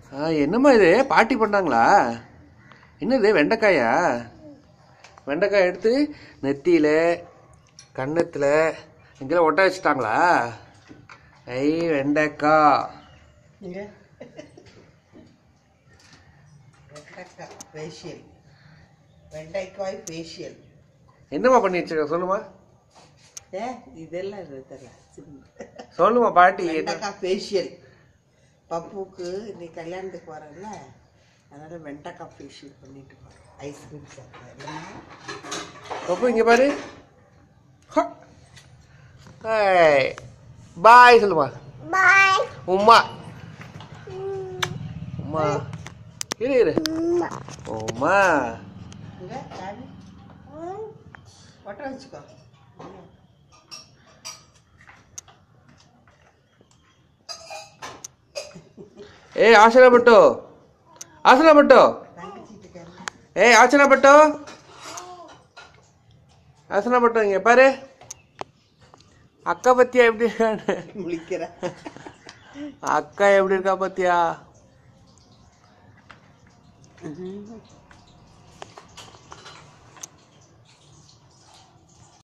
ஆ என்னம்மா இது பாட்டி பண்ணாங்களா என்னது வெண்டைக்காயா வெண்டைக்காய் எடுத்து நெத்தியில் கன்னத்தில் இங்கெல்லாம் ஒட்ட வச்சுட்டாங்களா ஐ வெண்டைக்காய் இங்க வெண்டைக்காய் ஃபேஷியல் வெண்டைக்காய் ஃபேஷியல் என்னம்மா பண்ணி வச்சிருக்க சொல்லுமா ஏ இதெல்லாம் இருக்குல்ல சின்ன சொல்லுமா பாட்டி என்ன வெண்டைக்காய் ஃபேஷியல் பப்புக்கு நீ கல்யாணத்துக்கு வரல அதனால வெண்டைக்காய் ஃபேஷியல் பண்ணிட்டு போறேன் ஐஸ்கிரீம் சாப்பிட்றேன் பப்பு இங்கே பாரு பாய் சொல்லுமா பாய் உம்மா உம்மா இரு இரு உம்மா இங்க காமி ஒட்ட வச்சுக்கோ ఏ ఆసన పట్టు ఆసన పట్టు தங்கச்சிட்டு ఏ ఆసన పట్టు ஆசனா பட்டு இங்க பாரு அக்கா பத்தியா எப்படி இருக்கான்னு முழிக்கிறேன் அக்கா எப்படி இருக்கா பத்தியா